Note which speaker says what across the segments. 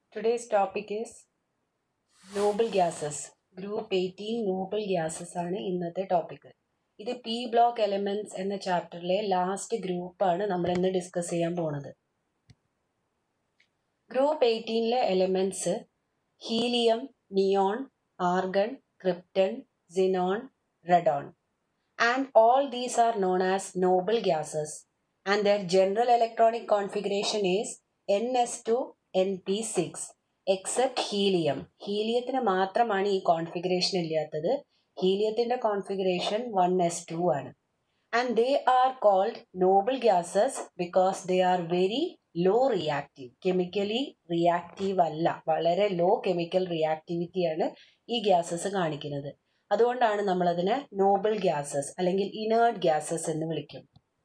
Speaker 1: Today's topic is noble gases group eighteen noble gases ആണ് ഇന്നത്തെ topic ഇത് P block elements എന്ന ചാപ്റ്ററിലെ last ഗ്രൂപ്പാണ് നമ്മൾ ഇന്ന് ഡിസ്കസ് ചെയ്യാൻ പോണത് ഗ്രൂപ്പ് എയ്റ്റീനിലെ elements helium neon argon krypton xenon radon and all these are known as noble gases and their general electronic configuration is n s two n p six except helium ഹീലിയത്തിന് മാത്രമാണ് ഈ configuration ഇല്ലാത്തത് ഹീലിയത്തിന്റെ configuration one s two ആണ് and they are called noble gases because they are very low reactive chemically reactive അല്ല വളരെ law chemical റിയാക്ടിവിറ്റിയാണ് ഈ gases കാണിക്കുന്നത് അതുകൊണ്ടാണ് നമ്മളതിനെ നോബിൾ ഗ്യാസസ് അല്ലെങ്കിൽ ഇനേർട്ട് ഗ്യാസസ് എന്ന് വിളിക്കും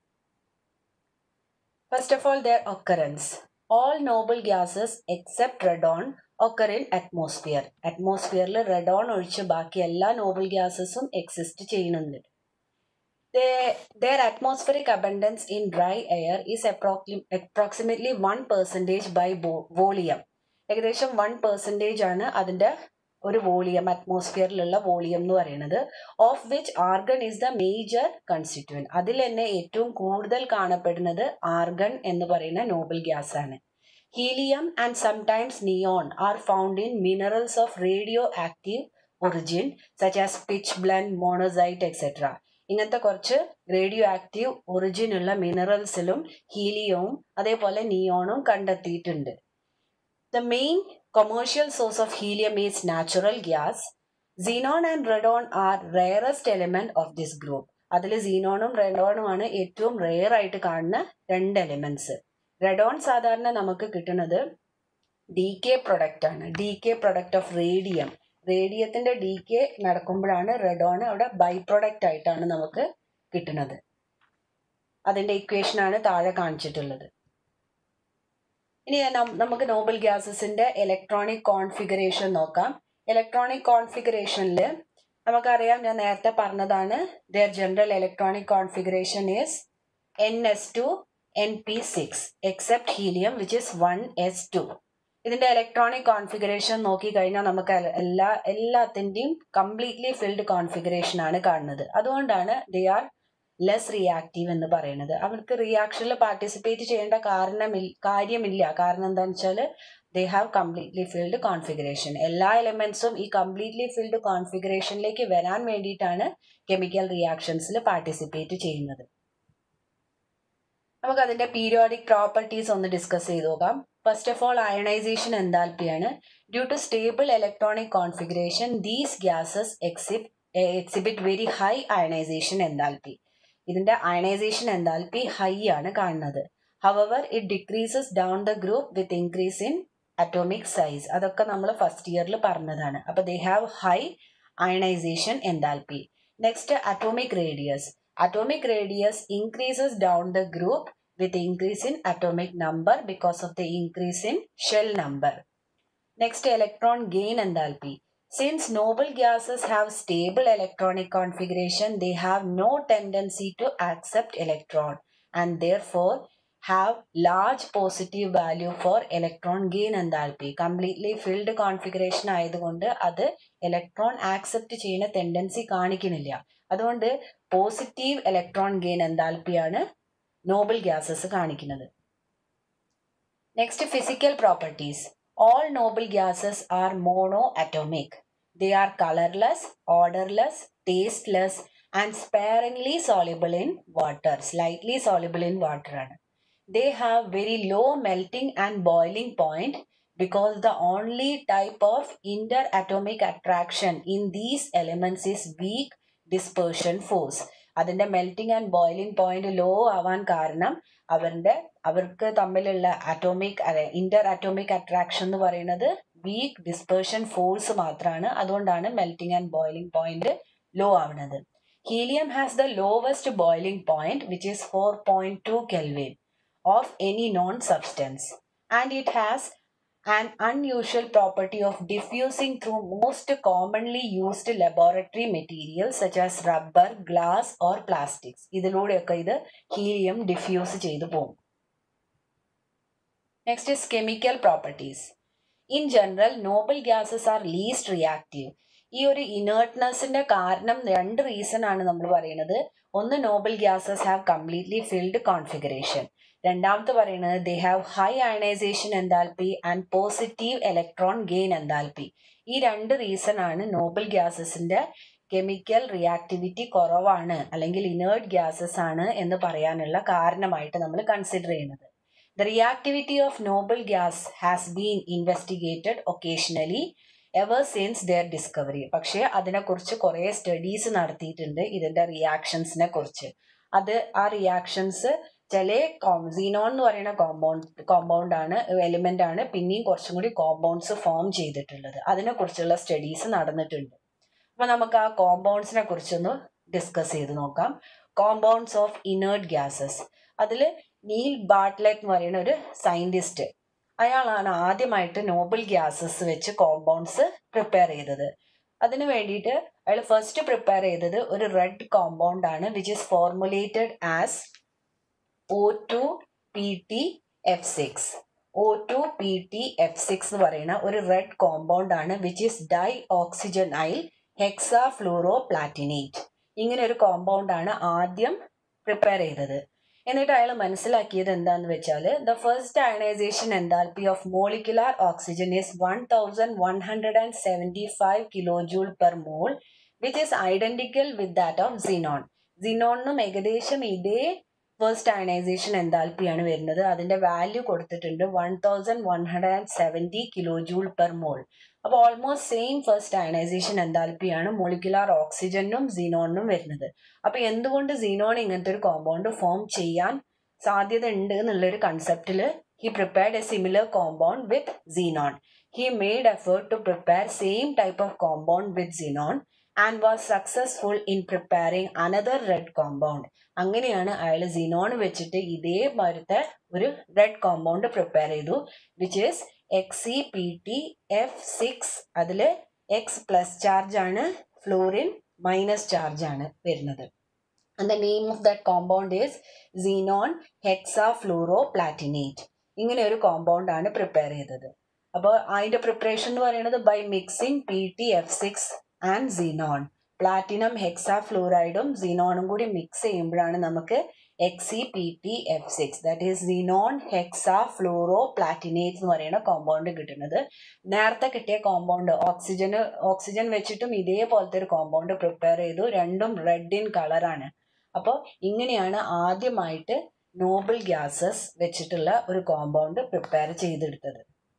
Speaker 1: first of all their occurrence all noble gases except radon occur in atmosphere അറ്റ്മോസ്ഫിയറിൽ റെഡോൺ ഒഴിച്ച് ബാക്കി എല്ലാ നോബിൾ ഗ്യാസസും എക്സിസ്റ്റ് ചെയ്യുന്നുണ്ട് their atmospheric abundance in dry air is approximately 1 percentage by volume ഏകദേശം വൺ പെർസെൻറ്റേജ് ആണ് അതിൻ്റെ ഒരു വോളിയം അറ്റ്മോസ്ഫിയറിലുള്ള വോളിയം എന്ന് പറയുന്നത് of which argon is the major constituent അതിൽ തന്നെ ഏറ്റവും കൂടുതൽ കാണപ്പെടുന്നത് ആർഗൺ എന്ന് പറയുന്ന നോബിൾ ഗ്യാസ് ആണ് helium and sometimes neon are found in minerals of radioactive origin such as pitchblende monazite etcetera ഇങ്ങനത്തെ കുറച്ച് റേഡിയോ ആക്റ്റീവ് ഒറിജിൻ ഉള്ള മിനറൽസിലും ഹീലിയവും അതേപോലെ നിയോണും കണ്ടെത്തിയിട്ടുണ്ട് the main commercial source of helium is natural gas. Xenon and radon are rarest element of this group. അതിൽ സീനോണും റെഡോണുമാണ് ഏറ്റവും rare ആയിട്ട് കാണുന്ന രണ്ട് എലിമെന്റ്സ് റെഡോൺ സാധാരണ നമുക്ക് കിട്ടുന്നത് ഡി കെ പ്രൊഡക്റ്റ് ആണ് decay product of radium റേഡിയത്തിന്റെ ഡി കെ നടക്കുമ്പോഴാണ് റെഡോൺ അവിടെ ബൈ പ്രൊഡക്റ്റ് ആയിട്ടാണ് നമുക്ക് കിട്ടുന്നത് അതിന്റെ ഇക്വേഷൻ ആണ് താഴെ കാണിച്ചിട്ടുള്ളത് ഇനി നമുക്ക് നോബൽ ഗ്യാസസിന്റെ ഇലക്ട്രോണിക് കോൺഫിഗറേഷൻ നോക്കാം ഇലക്ട്രോണിക് കോൺഫിഗറേഷനിൽ നമുക്കറിയാം ഞാൻ നേരത്തെ പറഞ്ഞതാണ് their general electronic configuration is n s two n p six except helium which is one s two ഇതിന്റെ ഇലക്ട്രോണിക് കോൺഫിഗറേഷൻ നോക്കിക്കഴിഞ്ഞാൽ നമുക്ക് എല്ലാ എല്ലാത്തിൻ്റെയും കംപ്ലീറ്റ്ലി ഫിൽഡ് കോൺഫിഗറേഷൻ ആണ് കാണുന്നത് അതുകൊണ്ടാണ് ദേ ആർ ലെസ് റിയാക്റ്റീവ് എന്ന് പറയുന്നത് അവർക്ക് റിയാക്ഷനിൽ പാർട്ടിസിപ്പേറ്റ് ചെയ്യേണ്ട കാരണം കാര്യമില്ല കാരണം എന്താണെന്ന് വെച്ചാൽ they have completely filled configuration എല്ലാ എലിമെന്റ്സും ഈ കംപ്ലീറ്റ്ലി ഫിൽഡ് കോൺഫിഗറേഷനിലേക്ക് വരാൻ വേണ്ടിയിട്ടാണ് കെമിക്കൽ റിയാക്ഷൻസിൽ പാർട്ടിസിപ്പേറ്റ് ചെയ്യുന്നത് നമുക്ക് അതിന്റെ പീരിയോഡിക് പ്രോപ്പർട്ടീസ് ഒന്ന് ഡിസ്കസ് ചെയ്ത് നോക്കാം ഫസ്റ്റ് ഓഫ് ഓൾ അയണൈസേഷൻ എന്താൽപ്പിയാണ് due to stable electronic configuration these gases എക്സിബ് exhibit very high ionisation enthalpy ഇതിന്റെ അയണൈസേഷൻ എന്താൽപ്പി ഹൈ ആണ് കാണുന്നത് however it decreases down the group with increase in atomic size അതൊക്കെ നമ്മൾ first ഇയറിൽ പറഞ്ഞതാണ് അപ്പൊ they have high ionisation enthalpy next atomic radius atomic radius increases down the group with increase in atomic number because of the increase in shell number next electron gain enthalpy Since noble gases have stable electronic configuration, they have no tendency to accept electron and therefore have large positive value for electron gain enthalpy. Completely filled configuration ആയതുകൊണ്ട് അത് electron accept ചെയ്യുന്ന tendency കാണിക്കുന്നില്ല അതുകൊണ്ട് positive electron gain എന്താൽപ്പിയാണ് noble gases കാണിക്കുന്നത് next physical properties all noble gases are monoatomic. They are colorless, odorless, tasteless, and sparingly soluble in water, slightly soluble in water. They have very low melting and boiling point because the only type of interatomic attraction in these elements is weak dispersion force. അതിന്റെ melting and boiling point low ആവാൻ കാരണം അവരുടെ അവർക്ക് തമ്മിലുള്ള atomic Inter atomic attraction എന്ന് പറയുന്നത് week dispersion force മാത്രമാണ് അതുകൊണ്ടാണ് melting and boiling point low ആവുന്നത് helium has the lowest boiling point which is four point two kelvin of any known substance and it has an unusual property of diffusing through most commonly used laboratory materials such as rubber, glass or plastics. ഇതിലൂടെയൊക്കെ ഇത് helium diffuse ചെയ്തു പോകും next is chemical properties in general noble gases are least reactive ഈ ഒരു ഇനേർട്ട്നെസ്സിന്റെ കാരണം രണ്ട് reason ആണ് നമ്മൾ പറയുന്നത് ഒന്ന് noble gases have completely filled configuration രണ്ടാമത്തെ പറയുന്നത് they have high ionisation enthalpy and positive electron gain enthalpy ഈ രണ്ട് റീസൺ ആണ് നോബൽ ഗ്യാസസിന്റെ കെമിക്കൽ റിയാക്ടിവിറ്റി കുറവാണ് അല്ലെങ്കിൽ ഇനേർട്ട് ഗ്യാസസ് ആണ് എന്ന് പറയാനുള്ള കാരണമായിട്ട് നമ്മൾ കൺസിഡർ ചെയ്യുന്നത് the reactivity of noble gas has been investigated occasionally ever since their discovery പക്ഷേ അതിനെക്കുറിച്ച് കുറേ സ്റ്റഡീസ് നടത്തിയിട്ടുണ്ട് ഇതിന്റെ റിയാക്ഷൻസിനെ കുറിച്ച് അത് ആ റിയാക്ഷൻസ് ചില സീനോൺ എന്ന് പറയുന്ന കോമ്പൗണ്ട് കോമ്പൗണ്ട് ആണ് എലിമെന്റ് ആണ് പിന്നെയും കുറച്ചും കൂടി കോമ്പൗണ്ട്സ് ഫോം ചെയ്തിട്ടുള്ളത് അതിനെക്കുറിച്ചുള്ള സ്റ്റഡീസ് നടന്നിട്ടുണ്ട് അപ്പൊ നമുക്ക് ആ കോമ്പൗണ്ട്സിനെ കുറിച്ചൊന്ന് ഡിസ്കസ് ചെയ്ത് നോക്കാം കോമ്പൗണ്ട്സ് ഓഫ് ഇനേർട്ട് ഗ്യാസസ് അതിൽ നീൽ ബാട്ട്ലെറ്റ് എന്ന് പറയുന്ന ഒരു സയന്റിസ്റ്റ് അയാളാണ് ആദ്യമായിട്ട് നോബൽ ഗ്യാസസ് വെച്ച് കോമ്പൗണ്ട്സ് പ്രിപ്പയർ ചെയ്തത് അതിന് വേണ്ടിയിട്ട് അയാൾ ഫസ്റ്റ് പ്രിപ്പയർ ചെയ്തത് ഒരു റെഡ് കോമ്പൗണ്ട് ആണ് which is formulated as O two P T F six O two P T F six എന്ന് പറയുന്ന ഒരു റെഡ് കോമ്പൗണ്ട് ആണ് which is dioxygenyl hexafluoroplatinate ഇങ്ങനെ ഒരു കോമ്പൗണ്ട് ആണ് ആദ്യം പ്രിപ്പയർ ചെയ്തത് എന്നിട്ട് അയാൾ മനസ്സിലാക്കിയത് എന്താന്ന് വെച്ചാൽ the first ionisation enthalpy of molecular oxygen is one thousand one hundred and seventy five kilojoule per mole which is identical with that of xenon സിനോണിനും ഏകദേശം ഇതേ ഫസ്റ്റ് അയണൈസേഷൻ എൻതാൽപ്പിയാണ് വരുന്നത് അതിന്റെ വാല്യൂ കൊടുത്തിട്ടുണ്ട് one thousand one hundred and seventy kilojoule per mole അപ്പോൾ almost same first ionisation എൻതാൽപ്പിയാണ് molecular ഓക്സിജനും സീനോണിനും വരുന്നത് അപ്പോൾ എന്തുകൊണ്ട് സീനോൺ ഇങ്ങനത്തെ ഒരു കോമ്പൗണ്ട് ഫോം ചെയ്യാൻ സാധ്യത ഉണ്ട് എന്നുള്ളൊരു കൺസെപ്റ്റിൽ he prepared a similar compound with xenon he made effort to prepare same type of compound with xenon and was successful in preparing another red compound അങ്ങനെയാണ് അയാൾ സിനോൺ വെച്ചിട്ട് ഇതേപോലത്തെ ഒരു റെഡ് കോമ്പൗണ്ട് പ്രിപ്പയർ ചെയ്തു which is X e P T F six അതിൽ X plus charge ആണ് fluorine minus charge ആണ് വരുന്നത് and the name of that compound is xenon hexafluoroplatinate ഇങ്ങനെ ഒരു കോമ്പൗണ്ട് ആണ് പ്രിപ്പയർ ചെയ്തത് അപ്പോൾ അതിന്റെ പ്രിപ്പറേഷൻ എന്ന് പറയുന്നത് by mixing P T F six and xenon platinum ഹെക്സാ ഫ്ലൂറൈഡും സീനോണും കൂടി മിക്സ് ചെയ്യുമ്പോഴാണ് നമുക്ക് X e P T F six that is xenon hexafluoroplatinate എന്ന് പറയുന്ന കോമ്പൗണ്ട് കിട്ടുന്നത് നേരത്തെ കിട്ടിയ കോമ്പൗണ്ട് ഓക്സിജന് ഓക്സിജൻ വെച്ചിട്ടും ഇതേപോലത്തെ ഒരു കോമ്പൗണ്ട് പ്രിപ്പയർ ചെയ്തു രണ്ടും റെഡ് ഇൻ കളറാണ് അപ്പോൾ ഇങ്ങനെയാണ് ആദ്യമായിട്ട് നോബിൾ ഗ്യാസസ് വെച്ചിട്ടുള്ള ഒരു കോമ്പൗണ്ട് പ്രിപ്പയർ ചെയ്തെടുത്തത്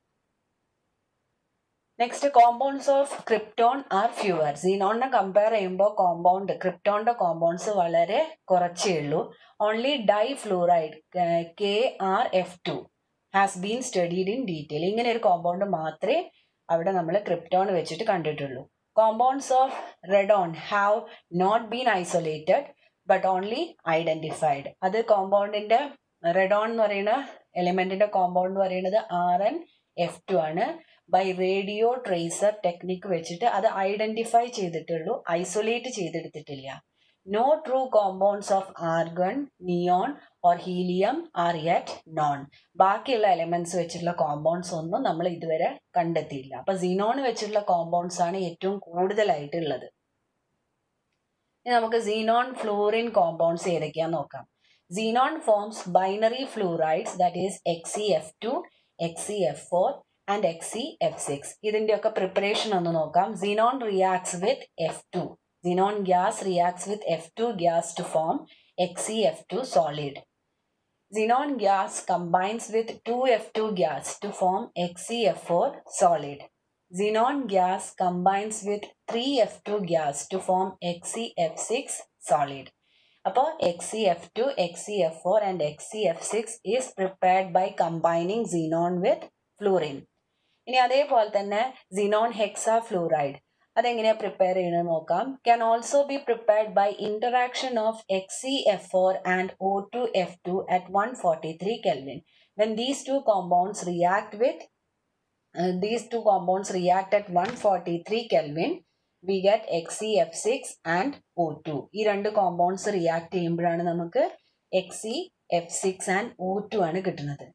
Speaker 1: next compounds of krypton are fewer സീനോണിനെ കമ്പയർ ചെയ്യുമ്പോൾ കോമ്പൗണ്ട് ക്രിപ്റ്റോണിന്റെ കോമ്പൗണ്ട്സ് വളരെ കുറച്ചേ ഉള്ളൂ only difluoride K R F two has been studied in detail ഇങ്ങനെ ഒരു കോമ്പൗണ്ട് മാത്രമേ അവിടെ നമ്മൾ ക്രിപ്റ്റോൺ വെച്ചിട്ട് കണ്ടിട്ടുള്ളൂ compounds of radon have not been isolated but only identified അത് കോമ്പൗണ്ടിന്റെ റെഡോൺ എന്ന് പറയുന്ന എലിമെന്റിന്റെ കോമ്പൗണ്ട് എന്ന് പറയുന്നത് ആർ എൻ എഫ് ടു ആണ് ബൈ റേഡിയോ ട്രേസർ ടെക്നിക്ക് വെച്ചിട്ട് അത് ഐഡന്റിഫൈ ചെയ്തിട്ടുള്ളൂ ഐസൊലേറ്റ് ചെയ്തെടുത്തിട്ടില്ല no true compounds of argon neon or helium are yet known ബാക്കിയുള്ള എലമെന്റ്സ് വെച്ചിട്ടുള്ള കോമ്പൗണ്ട്സ് ഒന്നും നമ്മൾ ഇതുവരെ കണ്ടെത്തിയില്ല അപ്പൊ സീനോൺ വെച്ചിട്ടുള്ള കോമ്പൗണ്ട്സ് ആണ് ഏറ്റവും കൂടുതലായിട്ടുള്ളത് ഇനി നമുക്ക് സീനോൺ ഫ്ലൂറിൻ കോമ്പൗണ്ട്സ് ഏതൊക്കെയാന്ന് നോക്കാം xenon forms binary fluorides that is എക്സി F two എക്സി F four and എക്സി F six ഇതിൻ്റെയൊക്കെ പ്രിപ്പറേഷൻ ഒന്ന് നോക്കാം xenon reacts with F two xenon gas reacts with F two gas to form X e F two solid xenon gas combines with two F two gas to form X e F four solid xenon gas combines with three F two gas to form X e F six solid അപ്പോൾ എക്സി F two എക്സി F four and എക്സി F six is prepared by combining xenon with fluorine ഇനി അതേപോലെ തന്നെ xenon hexafluoride അതെങ്ങനെയാണ് prepare ചെയ്യുന്നത് നോക്കാം can also be prepared by interaction of എക്സി F four and O two F two at one forty three kelvin when these two compounds react with these two compounds react at one forty three kelvin we get X e F six and O to ഈ രണ്ട് compounds react ചെയ്യുമ്പോഴാണ് നമുക്ക് X e F six and O two ആണ് കിട്ടുന്നത്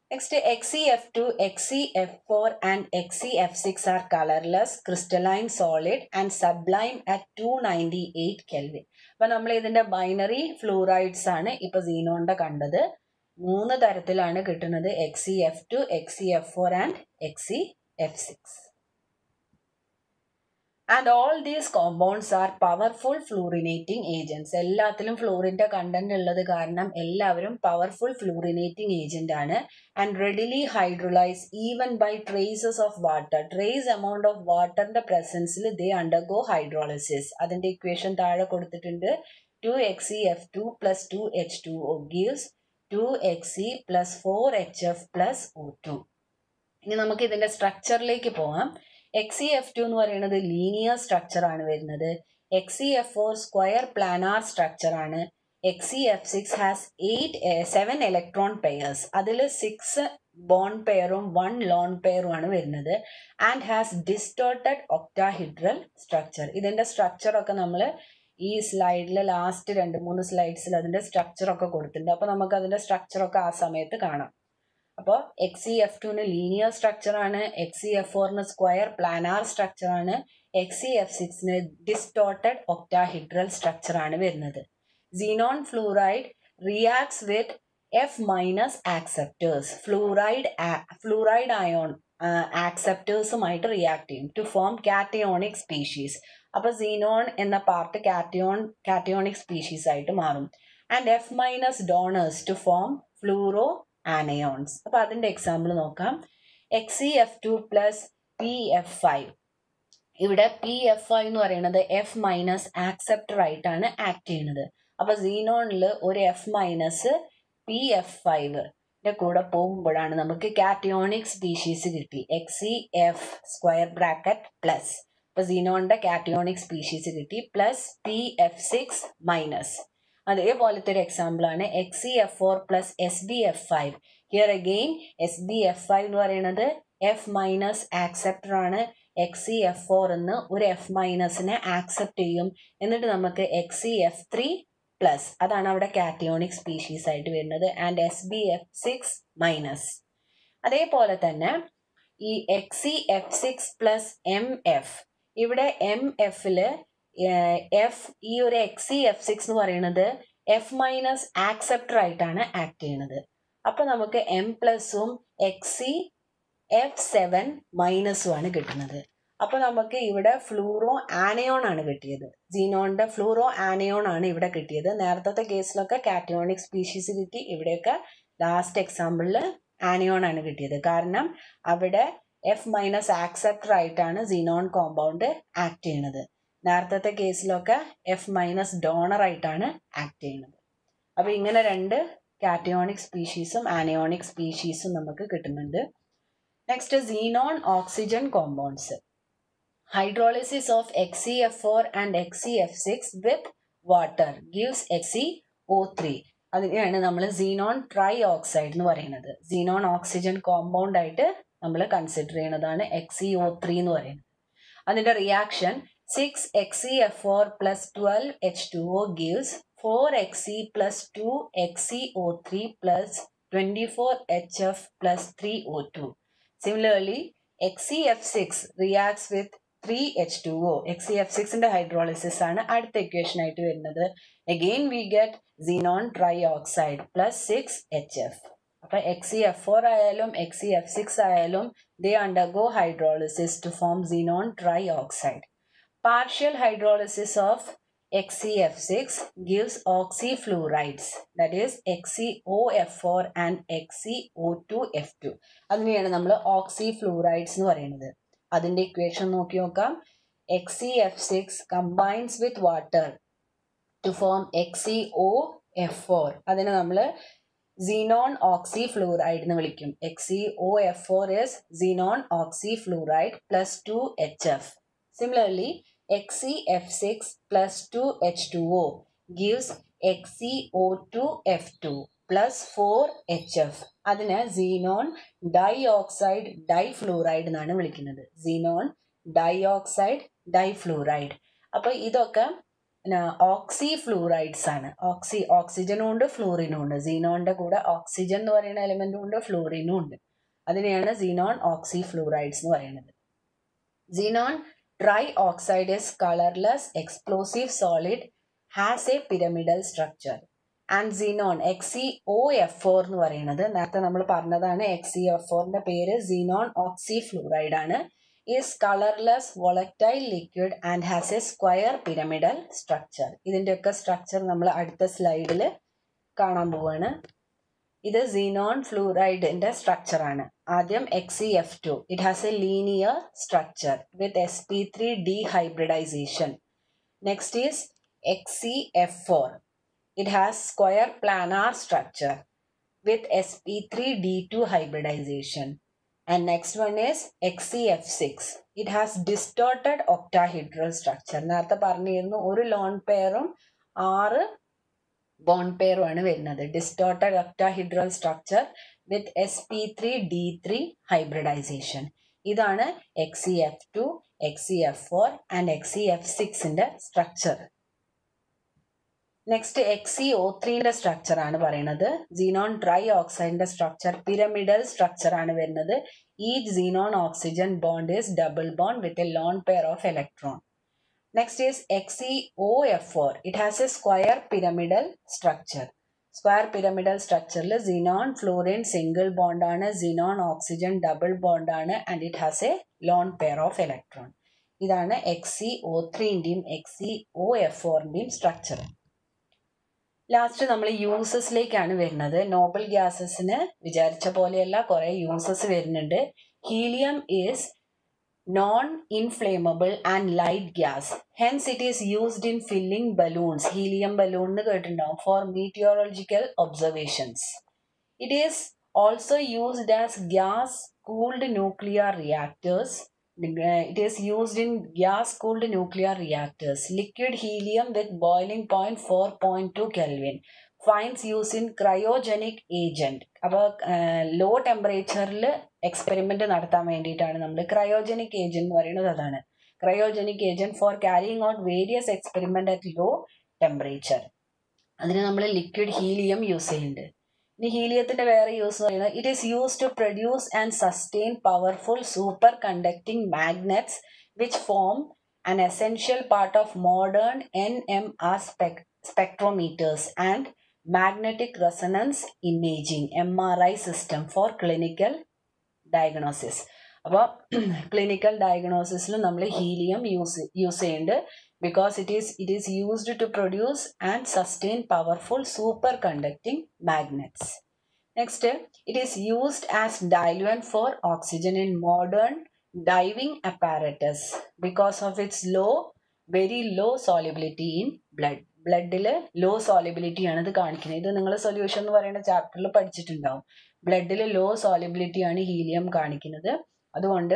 Speaker 1: Next, XeF2, XeF4 and XeF6 are colorless, crystalline solid and sublime at 298 Kelvin. അപ്പൊ നമ്മൾ ഇതിന്റെ binary fluorides ആണ് ഇപ്പൊ സീനോണിന്റെ കണ്ടത് മൂന്ന് തരത്തിലാണ് കിട്ടുന്നത് X E F two എക്സി F four and എക്സി F six and all these compounds are powerful fluorinating agents എല്ലാത്തിലും ഫ്ലൂറിന്റെ കണ്ടന്റ് ഉള്ളത് കാരണം എല്ലാവരും പവർഫുൾ ഫ്ലൂറിനേറ്റിംഗ് ഏജന്റ് ആണ് and readily hydrolyse even by traces of water trace amount of വാട്ടറിന്റെ പ്രസൻസിൽ they undergo hydrolysis അതിന്റെ equation താഴെ കൊടുത്തിട്ടുണ്ട് two X C F two plus two H two O gives two X C plus four H F plus O two ഇനി നമുക്ക് ഇതിന്റെ സ്ട്രക്ചറിലേക്ക് പോകാം എക്സി F to എന്ന് പറയുന്നത് ലീനിയർ സ്ട്രക്ചർ ആണ് വരുന്നത് X E F four square planar structure ആണ് X E F six has eight seven electron pairs അതിൽ സിക്സ് ബോൺ പെയറും വൺ ലോൺ പെയറും ആണ് വരുന്നത് and has distorted octahedral structure ഇതിന്റെ സ്ട്രക്ചർ ഒക്കെ നമ്മൾ ഈ സ്ലൈഡിൽ ലാസ്റ്റ് രണ്ട് മൂന്ന് സ്ലൈഡ്സിൽ അതിന്റെ സ്ട്രക്ചർ ഒക്കെ കൊടുത്തിട്ടുണ്ട് അപ്പോൾ നമുക്ക് അതിന്റെ സ്ട്രക്ചർ ഒക്കെ ആ സമയത്ത് കാണാം അപ്പോൾ എക്സി എഫ് ടുന് ലീനിയർ സ്ട്രക്ചർ ആണ് എക്സി എഫ് ഫോറിന് സ്ക്വയർ പ്ലാനാർ സ്ട്രക്ചർ ആണ് എക്സി എഫ് സിക്സിന് ഡിസ്റ്റോർട്ടഡ് ഒക്ടാഹിഡ്രൽ സ്ട്രക്ചർ ആണ് വരുന്നത് xenon fluoride reacts with F minus acceptors fluoride fluoride ion ആക്സെപ്റ്റേഴ്സുമായിട്ട് റിയാക്ട് ചെയ്യും ടു ഫോം കാറ്റയോണിക് സ്പീഷീസ് അപ്പോൾ സീനോൺ എന്ന പാർട്ട് കാറ്റയോൺ കാറ്റയോണിക് സ്പീഷീസ് ആയിട്ട് മാറും and F minus donors to form fluoro anions അപ്പൊ അതിന്റെ എക്സാമ്പിൾ നോക്കാം X E F two plus P F five ഇവിടെ പി എഫ് ഫൈവ് എന്ന് പറയുന്നത് എഫ് മൈനസ് ആക്സെപ്റ്റർ ആയിട്ടാണ് ആക്ട് ചെയ്യുന്നത് അപ്പൊ സീനോണിൽ ഒരു F minus P F five കൂടെ പോകുമ്പോഴാണ് നമുക്ക് കാറ്റയോണിക് സ്പീഷീസ് കിട്ടി X E F square bracket plus അപ്പൊ സീനോണിന്റെ കാറ്റയോണിക് സ്പീഷീസ് കിട്ടി plus P F six minus അതേപോലത്തെ ഒരു എക്സാമ്പിൾ ആണ് X C F four plus S B F five here again S B F five എന്ന് പറയുന്നത് എഫ് മൈനസ് ആക്സെപ്റ്റർ ആണ് X C F four എന്ന് ഒരു എഫ് മൈനസിനെ ആക്സെപ്റ്റ് ചെയ്യും എന്നിട്ട് നമുക്ക് X C F three plus അതാണ് അവിടെ കാറ്റയോണിക് സ്പീഷീസ് ആയിട്ട് വരുന്നത് and S B F six minus അതേപോലെ തന്നെ ഈ X C F six plus M F ഇവിടെ എം എഫില് എഫ് ഈ ഒരു എക്സി എഫ് സിക്സ് എന്ന് പറയുന്നത് എഫ് മൈനസ് ആക്സെപ്റ്റർ ആയിട്ടാണ് ആക്ട് ചെയ്യുന്നത് അപ്പൊ നമുക്ക് എം പ്ലസും എക്സി എഫ് സെവൻ മൈനസും ആണ് കിട്ടുന്നത് അപ്പൊ നമുക്ക് ഇവിടെ ഫ്ലൂറോ ആനയോൺ ആണ് കിട്ടിയത് സീനോണിന്റെ ഫ്ലൂറോ ആനയോൺ ആണ് ഇവിടെ കിട്ടിയത് നേരത്തെ കേസിലൊക്കെ കാറ്റയോണിക് സ്പീഷീസ് കിട്ടി ഇവിടെയൊക്കെ ലാസ്റ്റ് എക്സാമ്പിളിൽ ആനയോൺ ആണ് കിട്ടിയത് കാരണം അവിടെ എഫ് മൈനസ് ആക്സെപ്റ്റർ ആയിട്ടാണ് സീനോൺ കോമ്പൗണ്ട് ആക്ട് ചെയ്യുന്നത് നേരത്തെ കേസിലൊക്കെ എഫ് മൈനസ് ഡോണർ ആയിട്ടാണ് ആക്ട് ചെയ്യുന്നത് അപ്പൊ ഇങ്ങനെ രണ്ട് കാറ്റയോണിക് സ്പീഷീസും ആനയോണിക് സ്പീഷീസും നമുക്ക് കിട്ടുന്നുണ്ട് next xenon oxygen compounds hydrolysis of എക്സി F four and എക്സി F six with water gives X E O three അതിനെയാണ് നമ്മൾ സീനോൺ ട്രൈ ഓക്സൈഡ് എന്ന് പറയുന്നത് സീനോൺ ഓക്സിജൻ കോമ്പൗണ്ട് ആയിട്ട് നമ്മൾ കൺസിഡർ ചെയ്യുന്നതാണ് എക്സി ഒ ത്രീ എന്ന് പറയുന്നത് അതിന്റെ reaction six X E F four plus twelve H two O gives four X E plus two X E O three plus twenty four H F plus three O two similarly X E F six reacts with three H two O X E F സിക്സിന്റെ hydrolysis ആണ് അടുത്ത equation ആയിട്ട് വരുന്നത് again we get xenon trioxide plus six H F അപ്പൊ X E F four ആയാലും X E F six ആയാലും ദേ undergo hydrolysis to form xenon trioxide partial hydrolysis of XeF6 gives oxyfluorides that is XeOF4 and XeO2F2 അതിനെയാണ് നമ്മൾ ഓക്സിഫ്ലൂറൈഡ്സ് എന്ന് പറയുന്നത് അതിന്റെ equation നോക്കി നോക്കാം XeF6 combines with water to form XeOF4 അതിനെ നമ്മൾ xenon oxyfluoride എന്ന് വിളിക്കും XeOF4 is xenon oxyfluoride plus 2HF Similarly, XeF6 plus 2H2O gives XeO2F2 plus 4HF. അതിന് സീനോൺ ഡൈഓക്സൈഡ് ഡൈഫ്ലൂറൈഡ് എന്നാണ് വിളിക്കുന്നത് സീനോൺ ഡൈഓക്സൈഡ് ഡൈഫ്ലൂറൈഡ് അപ്പോൾ ഇതൊക്കെ ഓക്സി ഫ്ലൂറൈഡ്സ് ആണ് ഓക്സി ഓക്സിജനും ഉണ്ട് ഫ്ലൂറിനും ഉണ്ട് സീനോണിന്റെ കൂടെ ഓക്സിജൻ എന്ന് പറയുന്ന എലിമെന്റും ഉണ്ട് ഫ്ലൂറിനും ഉണ്ട് അതിനെയാണ് സീനോൺ ഓക്സി ഫ്ലൂറൈഡ്സ് എന്ന് പറയുന്നത് xenon trioxide is colourless explosive solid has a pyramidal structure and xenon X E O F four എന്ന് പറയുന്നത് നേരത്തെ നമ്മൾ പറഞ്ഞതാണ് എക്സി എഫ് ഫോറിന്റെ പേര് സീനോൺ ഓക്സി ഫ്ലൂറൈഡ് ആണ് is colourless volatile liquid and has a square pyramidal structure ഇതിൻ്റെയൊക്കെ structure നമ്മൾ അടുത്ത സ്ലൈഡിൽ കാണാൻ പോവാണ് ഇത് സീനോൺ ഫ്ലൂറൈഡിന്റെ സ്ട്രക്ചർ ആണ് ആദ്യം X E F two it has a linear structure with S P three D hybridisation next is എക്സി F four It has square planar structure with sp3d2 hybridization. And next one is XCF6. It has distorted octahedral structure. നേരത്തെ പറഞ്ഞിരുന്നു ഒരു loan പെയറും ആറ് bone പെയറും ആണ് വരുന്നത് distorted octahedral structure with S P three D three hybridisation ഇതാണ് X E F two എക്സി F four and എക്സി F സിക്സിന്റെ structure next X E O ത്രീന്റെ സ്ട്രക്ചർ ആണ് പറയുന്നത് സീനോൺ ട്രൈ ഓക്സൈഡിന്റെ സ്ട്രക്ചർ പിരമിഡൽ സ്ട്രക്ചർ ആണ് വരുന്നത് each xenon oxygen bond is double bond with a lone pair of electron next is X E O F four it has a square pyramidal structure square pyramidal സ്ട്രക്ചറിൽ xenon florin single bond ആണ് xenon oxygen double bond ആണ് and it has a lone pair of electron ഇതാണ് X E O ത്രീൻ്റെയും X E O F ഫോറിൻ്റെയും structure last നമ്മൾ യൂസസിലേക്കാണ് വരുന്നത് Nobel ഗ്യാസസിന് വിചാരിച്ച പോലെയല്ല കുറെ യൂസസ് വരുന്നുണ്ട് helium is non inflammable and light gas hence it is used in filling balloons helium balloon എന്ന് കേട്ടിട്ടുണ്ടാവും for meteorological observations it is also used as gas cooled nuclear reactors it is used in gas cooled nuclear reactors. Liquid helium with boiling point 4.2 Kelvin finds use in cryogenic agent. അപ്പോൾ low ടെമ്പറേച്ചറിൽ experiment നടത്താൻ വേണ്ടിയിട്ടാണ് നമ്മൾ cryogenic agent എന്ന് പറയുന്നത് അതാണ് cryogenic agent for carrying out various experiment at low temperature അതിന് നമ്മൾ ലിക്വിഡ് ഹീലിയം യൂസ് ചെയ്യുന്നുണ്ട് ഇനി ഹീലിയത്തിന്റെ വേറെ യൂസ് പറയുന്നത് it is use to produce and sustain powerful super conducting magnets which form an essential part of modern N M R spectrometers and magnetic resonance imaging M R I system for clinical diagnosis അപ്പോൾ clinical ഡയഗ്നോസിസിൽ നമ്മൾ helium use use ചെയ്യുന്നുണ്ട് because it is it is used to produce and sustain powerful superconducting magnets next it is used as diluent for oxygen in modern diving apparatus because of its low very low solubility in blood ബ്ലഡിൽ low solubility ആണ് ഇത് കാണിക്കുന്നത് ഇത് നിങ്ങൾ solution എന്ന് പറയുന്ന ചാപ്റ്ററിൽ പഠിച്ചിട്ടുണ്ടാവും ബ്ലഡിൽ ലോ സോളിബിലിറ്റി ആണ് ഹീലിയം കാണിക്കുന്നത് അതുകൊണ്ട്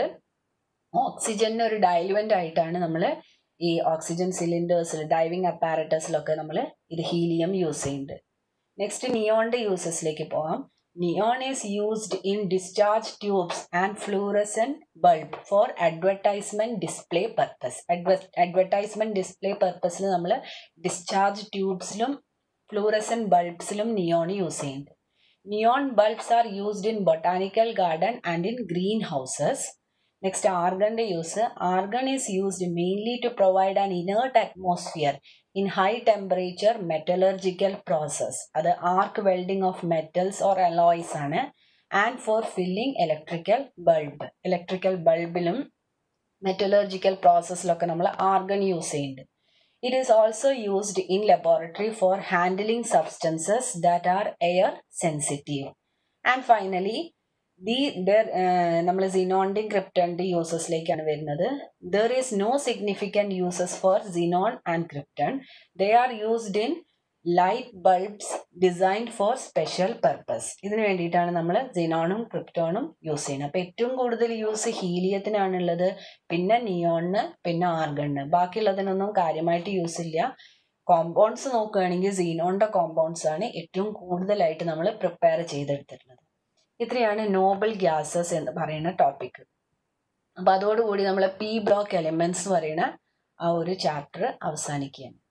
Speaker 1: ഓക്സിജന് ഒരു ഡയലുവൻ്റ് ആയിട്ടാണ് നമ്മൾ ഈ ഓക്സിജൻ സിലിണ്ടേഴ്സിൽ ഡൈവിംഗ് അപ്പാരറ്റസിലൊക്കെ നമ്മൾ ഇത് ഹീലിയം യൂസ് ചെയ്യുന്നുണ്ട് നെക്സ്റ്റ് നിയോണിന്റെ യൂസസിലേക്ക് പോകാം neon is used in discharge tubes and fluorescent bulb for advertisement display purpose advertisement display പർപ്പസിൽ നമ്മൾ ഡിസ്ചാർജ് ട്യൂബ്സിലും ഫ്ലൂറസൻ ബൾബ്സിലും നിയോൺ യൂസ് ചെയ്യുന്നുണ്ട് neon bulbs are used in botanical garden and in green houses next ആർഗണിന്റെ use argon is used mainly to provide an inert atmosphere in high temperature metallurgical process അത് arc welding of metals or alloys ആണ് and for filling electrical bulb electrical ബൾബിലും metallurgical പ്രോസസ്സിലൊക്കെ നമ്മൾ argon use ചെയ്യുന്നുണ്ട് it is also used in laboratory for handling substances that are air sensitive and finally the there നമ്മൾ സിനോണിൻ്റെയും ക്രിപ്റ്റണിൻ്റെയും യൂസസിലേക്കാണ് വരുന്നത് there is no significant uses for xenon and krypton they are used in light bulbs designed for special purpose ഇതിന് വേണ്ടിയിട്ടാണ് നമ്മൾ സിനോണും ക്രിപ്റ്റോണും use ചെയ്യുന്നത് അപ്പോൾ ഏറ്റവും കൂടുതൽ യൂസ് ഹീലിയത്തിനാണുള്ളത് പിന്നെ നിയോണിന് പിന്നെ ആർഗണിന് ബാക്കിയുള്ളതിനൊന്നും കാര്യമായിട്ട് യൂസ് ഇല്ല കോമ്പൗണ്ട്സ് നോക്കുകയാണെങ്കിൽ സീനോണിൻ്റെ കോമ്പൗണ്ട്സ് ആണ് ഏറ്റവും കൂടുതലായിട്ട് നമ്മൾ പ്രിപ്പയർ ചെയ്തെടുത്തിട്ടുള്ളത് ഇത്രയാണ് നോബൽ ഗ്യാസസ് എന്ന് പറയുന്ന ടോപ്പിക് അപ്പോൾ അതോടുകൂടി നമ്മൾ പി ബ്ലോക്ക് എലിമെന്റ്സ് എന്ന് പറയുന്ന ആ ഒരു ചാപ്റ്റർ അവസാനിക്കുകയാണ്